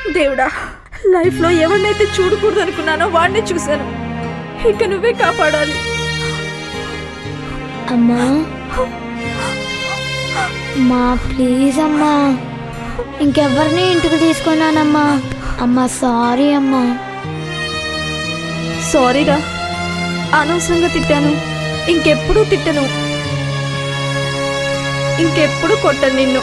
దేవుడా లైఫ్లో ఎవరినైతే చూడకూడదు అనుకున్నానో వాడిని చూశాను ఇక నువ్వే కాపాడాలి అమ్మా మా ప్లీజ్ అమ్మా ఇంకెవరిని ఇంటికి తీసుకున్నానమ్మా అమ్మా సారీ అమ్మా సారీరా అనవసరంగా తిట్టాను ఇంకెప్పుడు తిట్టను ఇంకెప్పుడు కొట్టను నిన్ను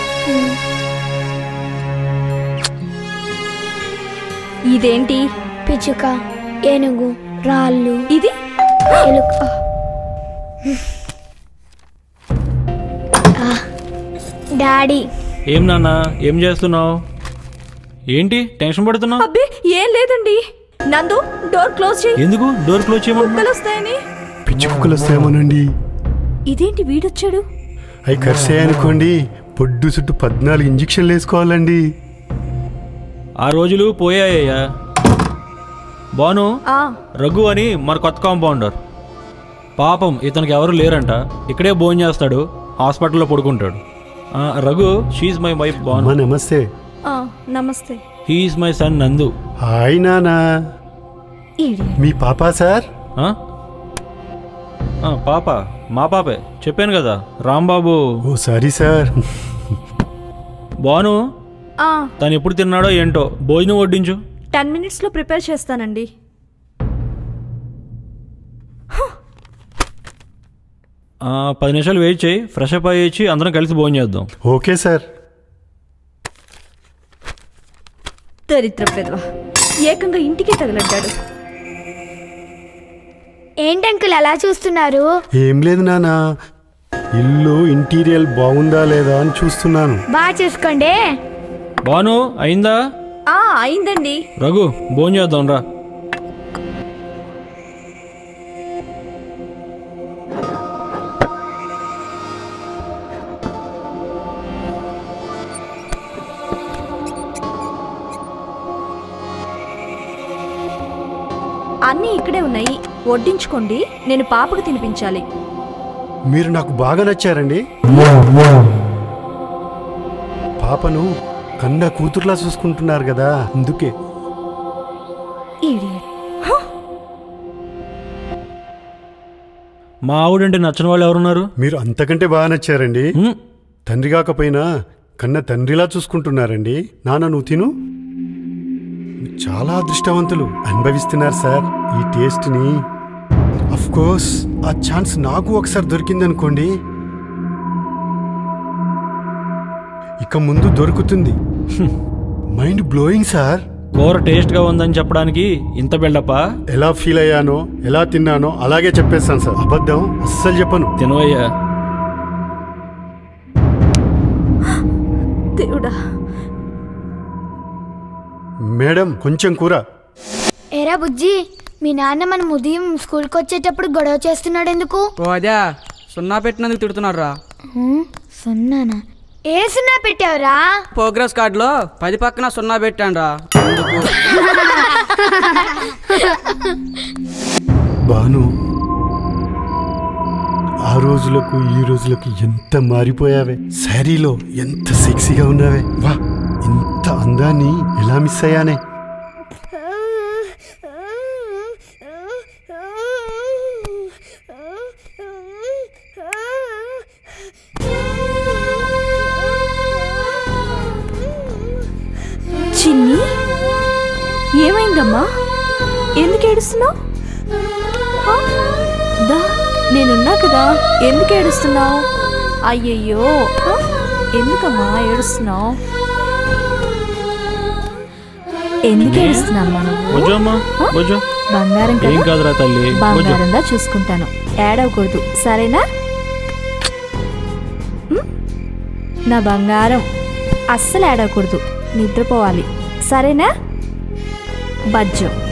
ఇదేంటి పిచ్చుక ఏనుగు రాళ్ళు ఇది ఎలుక ఆ, డాడీ ఏం నాన్న ఏం చేస్తున్నావు ఏంటి టెన్షన్ పడుతున్నావు అబ్బే ఏం లేదండి నందు డోర్ క్లోజ్ చేయి ఎందుకు డోర్ క్లోజ్ చేయమంటున్నా కుక్కలు వస్తాయని పిచ్చి కుక్కలు వస్తాయేమోనండి ఇదేంటి వీడొచ్చాడు అవి కరిసాయనుకోండి పొడ్డు చుట్టూ పద్నాలుగు ఇంజక్షన్లు వేసుకోవాలండి ఆ రోజులు పోయాయ్యా బాను ఆ రఘు అని మన కొత్త కాంపౌండర్ పాపం ఇతనికి ఎవరు లేరంట ఇక్కడే భోజనం చేస్తాడు హాస్పిటల్లో పడుకుంటాడు ఆ, Raghu she's my wife Banu అమ్మా నమస్తే ఆ, నమస్తే he's my son Nandu hi నానా ఈడి మీ పాపా సార్ ఆ? ఆ, పాప మా పాపే చెప్పాను కదా రాంబాబు ఓ సారీ సార్ బాను ఆ తను ఎప్పుడు తిన్నాడో ఏంటో భోజనం వడ్డించు టెన్ మినిట్స్లో ప్రిపేర్ చేస్తానండి ఆ, పది నిమిషాలు వెయిట్ చేయి ఫ్రెష్ అప్ అయ్యి అందరం కలిసి భోజనం చేద్దాం ఓకే సార్ దరిద్ర పెదవ ఏకంగా ఇంటికే తగలడ్డాడు ఏంటి అంకుల్ అలా చూస్తున్నారు ఏం లేదు నానా ఇల్లు ఇంటీరియల్ బాగుందా లేదా అని చూస్తున్నాను బాగా చూసుకోండి బాను అయిందా ఆ అయిందండి రఘు భోజనం చేద్దాం రా అన్నీ ఇక్కడే ఉన్నాయి వడ్డించుకోండి నేను పాపకు తినిపించాలి మీరు నాకు బాగా నచ్చారండి పాపను కన్న కూతుర్లా చూసుకుంటున్నారు కదా అందుకే ఈడియట్ మా ఆవిడంటే నచ్చిన వాళ్ళు ఎవరున్నారు మీరు అంతకంటే బాగా నచ్చారండి హ్మ్. తండ్రి కాకపోయినా కన్న తండ్రిలా చూసుకుంటున్నారండి నాన్న నువ్వు తిను మీరు చాలా అదృష్టవంతులు అనుభవిస్తున్నారు సార్ ఈ టేస్ట్ని అఫ్ కోర్స్ ఆ ఛాన్స్ నాకు ఒకసారి దొరికిందనుకోండి ఇక ముందు దొరుకుతుంది మైండ్ బ్లోయింగ్ సార్ కూర టేస్ట్గా ఉందని చెప్పడానికి ఇంత బిల్డప్పా ఎలా ఫీల్ అయ్యానో ఎలా తిన్నానో అలాగే చెప్పేస్తాను సార్ అబద్ధం అస్సలు చెప్పను తినవయ్యా దేవుడా మేడం కొంచెం కూర ఏరా బుజ్జి మీ నాన్న మన ఉదయం స్కూల్కి వచ్చేటప్పుడు గొడవ చేస్తున్నాడు ఎందుకు ఓ అదే సున్నా పెట్టినందుకు తిడుతున్నాడు రా హ్మ్, సున్నానా ఏ సున్నా పెట్టావురా ప్రోగ్రెస్ కార్డులో పది పక్కన సున్నా పెట్టాను రా అందుకు బాను ఆ రోజులకు ఈ రోజులకు ఎంత మారిపోయావే శారీలో ఎంత సెక్సీగా ఉన్నావే వా ఇంత అందాన్ని ఎలా మిస్ అయ్యానే చిన్ని ఏమైందమ్మా ఎందుకు ఏడుస్తున్నావు దా నేనున్నా కదా ఎందుకు ఏడుస్తున్నావు అయ్యయ్యో ఆ? ఎందుకమ్మా ఏడుస్తున్నావు ఎందుకు ఏడుస్తున్నామ్మా నువ్వు కొంచెం అమ్మా కొంచెం బంగారం ఏం కదా కాదురా తల్లి కొంచెం బంగారంగా చూసుకుంటాను ఏడవకూడదు సరేనా ఉమ్? నా బంగారం అస్సలు ఏడవకూడదు నిద్రపోవాలి సరేనా బజ్జం